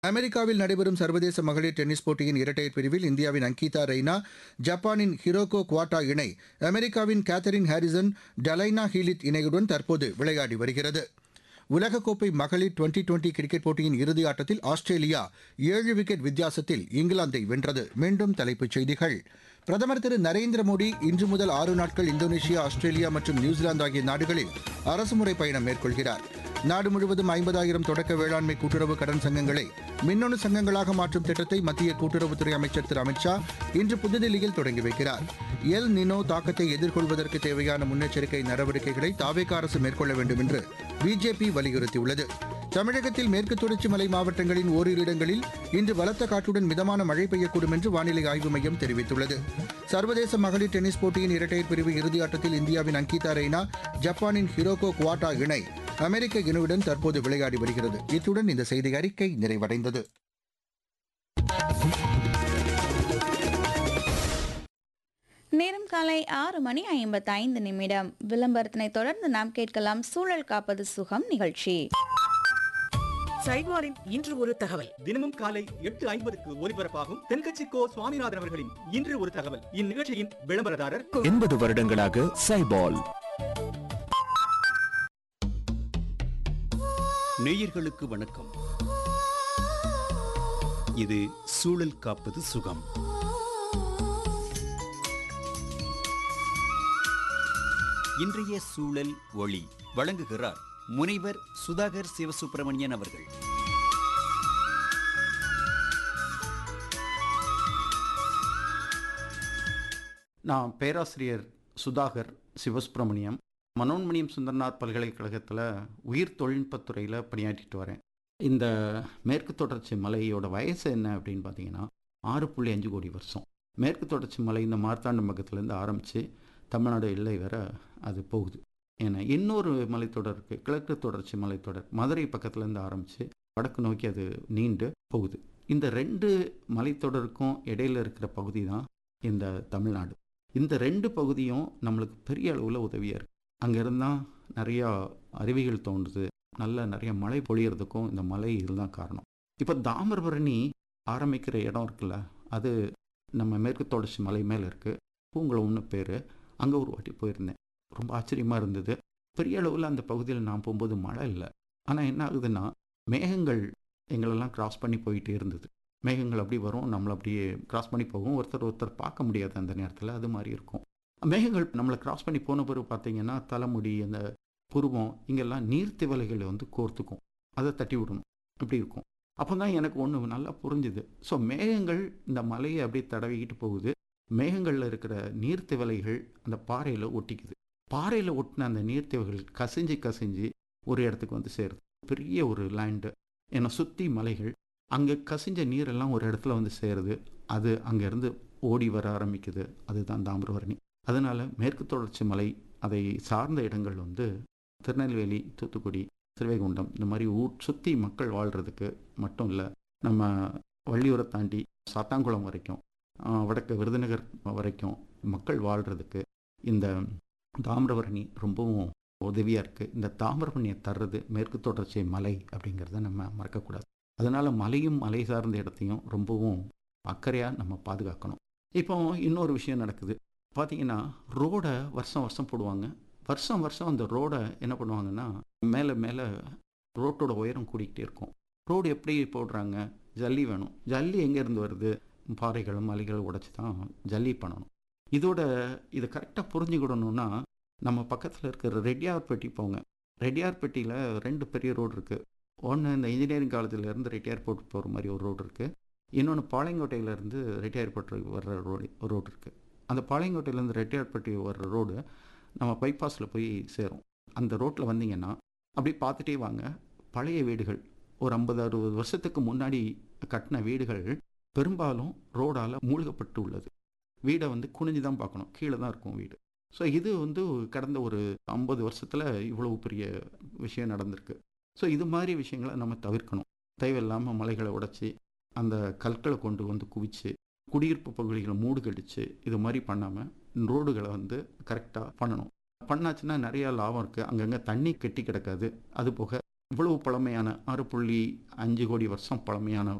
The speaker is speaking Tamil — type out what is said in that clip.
அமெரிக்காவில் நடைபெறும் சர்வதேச மகளிர் டென்னிஸ் போட்டியின் இரட்டையர் பிரிவில் இந்தியாவின் அங்கிதா ரெய்னா ஜப்பானின் ஹிரோகோ குவாட்டா இணை அமெரிக்காவின் கேத்தரின் ஹாரிசன் டலைனா ஹீலித் இணையுடன் தற்போது விளையாடி வருகிறது உலகக்கோப்பை மகளிர் டுவெண்டி டுவெண்டி கிரிக்கெட் போட்டியின் இறுதி ஆட்டத்தில் ஆஸ்திரேலியா ஏழு விக்கெட் வித்தியாசத்தில் இங்கிலாந்தை வென்றது மீண்டும் தலைப்புச் செய்திகள் பிரதமர் திரு நரேந்திர மோடி இன்று முதல் ஆறு நாட்கள் இந்தோனேஷியா ஆஸ்திரேலியா மற்றும் நியூசிலாந்து ஆகிய நாடுகளில் அரசுமுறை பயணம் மேற்கொள்கிறார் நாடு முழுவதும் ஐம்பதாயிரம் தொடக்க வேளாண்மை கூட்டுறவு கடன் சங்கங்களை மின்னணு சங்கங்களாக மாற்றும் திட்டத்தை மத்திய கூட்டுறவுத்துறை அமைச்சர் திரு அமித்ஷா இன்று புதுதில்லியில் தொடங்கி வைக்கிறார் எல் நினோ தாக்கத்தை எதிர்கொள்வதற்கு தேவையான முன்னெச்சரிக்கை நடவடிக்கைகளை தாவேக அரசு மேற்கொள்ள வேண்டும் என்று பிஜேபி வலியுறுத்தியுள்ளது தமிழகத்தில் மேற்கு தொடர்ச்சி மலை மாவட்டங்களின் ஓரிரு இடங்களில் இன்று பலத்த காற்றுடன் மிதமான மழை பெய்யக்கூடும் என்று வானிலை ஆய்வு மையம் தெரிவித்துள்ளது சர்வதேச மகளிர் டென்னிஸ் போட்டியின் இரட்டையர் பிரிவு இறுதியாட்டத்தில் இந்தியாவின் அங்கிதா ரெய்னா ஜப்பானின் ஹிரோகோ குவாட்டா இணை அமெரிக்க இணுவுடன் தற்போது விளையாடி வருகிறது இத்துடன் இந்த செய்தி அறிக்கை நிறைவடைந்தது நேரம் காலை ஆறு மணி ஐம்பத்தைந்து நிமிடம் விளம்பரத்தினை தொடர்ந்து நாம் கேட்கலாம் சூழல் காப்பது சுகம் நிகழ்ச்சி சைவாரின் இன்று ஒரு தகவல் தினமும் காலை எட்டு ஐம்பதுக்கு ஒலிபரப்பாகும் தென்கட்சி கோ சுவாமிநாதன் அவர்களின் இன்று ஒரு தகவல் இந்நிகழ்ச்சியின் விளம்பரதாரர் எண்பது வருடங்களாக சைபால் நேயர்களுக்கு வணக்கம் இது சூழல் காப்பது சுகம் இன்றைய சூழல் ஒளி வழங்குகிறார் முனைவர் சுதாகர் சிவசுப்பிரமணியன் அவர்கள் நான் பேராசிரியர் சுதாகர் சிவசுப்பிரமணியம் மனோன்மணியம் சுந்தரனார் பல்கலைக்கழகத்தில் உயிர் தொழில்நுட்பத்துறையில் பணியாற்றிட்டு வரேன் இந்த மேற்கு தொடர்ச்சி மலையோட வயசு என்ன அப்படின்னு பார்த்தீங்கன்னா ஆறு புள்ளி அஞ்சு கோடி வருஷம் மேற்கு தொடர்ச்சி மலை இந்த மார்த்தாண்டம் பக்கத்துலேருந்து ஆரம்பித்து தமிழ்நாடு எல்லை வர அது போகுது ஏன்னா இன்னொரு மலைத்தொடர் இருக்குது கிழக்கு தொடர்ச்சி மலைத்தொடர் மதுரை பக்கத்துலேருந்து ஆரம்பித்து வடக்கு நோக்கி அது நீண்டு போகுது இந்த ரெண்டு மலைத்தொடருக்கும் இடையில இருக்கிற பகுதி தான் இந்த தமிழ்நாடு இந்த ரெண்டு பகுதியும் நம்மளுக்கு பெரிய அளவில் உதவியாக இருக்குது அங்கேருந்து தான் நிறையா அருவிகள் தோன்றுது நல்ல நிறைய மழை பொழியறதுக்கும் இந்த மலை இதுதான் காரணம் இப்போ தாமிரபரணி ஆரம்பிக்கிற இடம் இருக்குல்ல அது நம்ம மேற்கு தொடர்ச்சி மலை மேலே இருக்குது பூங்குளம்னு பேர் அங்கே ஒரு வாட்டி போயிருந்தேன் ரொம்ப ஆச்சரியமாக இருந்தது பெரிய அளவில் அந்த பகுதியில் நான் போகும்போது மழை இல்லை ஆனால் என்ன ஆகுதுன்னா மேகங்கள் எங்களெல்லாம் கிராஸ் பண்ணி போயிட்டே இருந்தது மேகங்கள் அப்படி வரும் நம்மளை அப்படியே கிராஸ் பண்ணி போகும் ஒருத்தர் ஒருத்தர் பார்க்க முடியாது அந்த நேரத்தில் அது மாதிரி இருக்கும் மேகங்கள் நம்மளை கிராஸ் பண்ணி போன பிறகு பார்த்தீங்கன்னா தலைமுடி அந்த புருவம் இங்கெல்லாம் நீர்த்திவலைகளை வந்து கோர்த்துக்கும் அதை தட்டி விடணும் இப்படி இருக்கும் அப்போ தான் எனக்கு ஒன்று நல்லா புரிஞ்சுது ஸோ மேகங்கள் இந்த மலையை அப்படியே தடவிக்கிட்டு போகுது மேகங்களில் இருக்கிற நீர்த்திவலைகள் அந்த பாறையில் ஒட்டிக்குது பாறையில் ஒட்டின அந்த நீர்த்திவலைகள் கசிஞ்சு கசிஞ்சு ஒரு இடத்துக்கு வந்து சேருது பெரிய ஒரு லேண்டு என்னை சுற்றி மலைகள் அங்கே கசிஞ்ச நீரெல்லாம் ஒரு இடத்துல வந்து சேருது அது அங்கேருந்து ஓடி வர ஆரம்பிக்குது அதுதான் தாமிரபரணி அதனால் மேற்கு தொடர்ச்சி மலை அதை சார்ந்த இடங்கள் வந்து திருநெல்வேலி தூத்துக்குடி திருவைகுண்டம் இந்த மாதிரி ஊர் சுற்றி மக்கள் வாழ்கிறதுக்கு மட்டும் இல்லை நம்ம வள்ளியூரை தாண்டி சாத்தாங்குளம் வரைக்கும் ஆஹ், வடக்கு விருதுநகர் வரைக்கும் மக்கள் வாழ்கிறதுக்கு இந்த தாமிரபரணி ரொம்பவும் உதவியாக இருக்குது இந்த தாமிரபரணியை தர்றது மேற்கு தொடர்ச்சி மலை அப்படிங்கிறத நம்ம மறக்கக்கூடாது அதனால் மலையும் மலை சார்ந்த இடத்தையும் ரொம்பவும் அக்கறையாக நம்ம பாதுகாக்கணும் இப்போ இன்னொரு விஷயம் நடக்குது பார்த்தீங்கன்னா ரோடை வருஷம் வருஷம் போடுவாங்க வருஷம் வருஷம் அந்த ரோடை என்ன பண்ணுவாங்கன்னா மேலே மேலே ரோட்டோட உயரம் கூடிக்கிட்டே இருக்கும் ரோடு எப்படி போடுறாங்க ஜல்லி வேணும் ஜல்லி எங்கேருந்து வருது பாறைகள் மலைகள் உடைச்சி தான் ஜல்லி பண்ணணும் இதோட இதை கரெக்டாக புரிஞ்சுக்கிடணும்னா நம்ம பக்கத்தில் இருக்கிற ரெட்டியார்பட்டி போங்க ரெட்டியார்பட்டியில் ரெண்டு பெரிய ரோடு இருக்குது ஒன்று இந்த இன்ஜினியரிங் காலேஜிலேருந்து ரெட்டியார்போர்ட் போகிற மாதிரி ஒரு ரோடு இருக்குது இன்னொன்று பாளையங்கோட்டையிலேருந்து ரெட்டியார்பட்டி வர்ற ரோடு ஒரு ரோடு இருக்குது அந்த பாளையங்கோட்டையிலேருந்து ரெட்டியார்பட்டி வர்ற ரோடு நம்ம பைபாஸில் போய் சேரும் அந்த ரோட்டில் வந்தீங்கன்னா அப்படி பார்த்துட்டே வாங்க பழைய வீடுகள் ஒரு ஐம்பது அறுபது வருஷத்துக்கு முன்னாடி கட்டின வீடுகள் பெரும்பாலும் ரோடால் மூழ்கப்பட்டு உள்ளது வீடை வந்து குனிஞ்சு தான் பார்க்கணும் கீழே தான் இருக்கும் வீடு ஸோ இது வந்து கடந்த ஒரு ஐம்பது வருஷத்தில் இவ்வளவு பெரிய விஷயம் நடந்திருக்கு ஸோ இது மாதிரி விஷயங்களை நம்ம தவிர்க்கணும் தேவையில்லாமல் மலைகளை உடைச்சி அந்த கற்களை கொண்டு வந்து குவிச்சு குடியிருப்பு பகுதிகளை மூடு கடிச்சு இது மாதிரி பண்ணாமல் ரோடுகளை வந்து கரெக்டாக பண்ணணும் பண்ணாச்சுன்னா நிறையா லாபம் இருக்குது அங்கங்கே தண்ணி கெட்டி கிடக்காது அது போக இவ்வளவு பழமையான ஆறு புள்ளி அஞ்சு கோடி வருஷம் பழமையான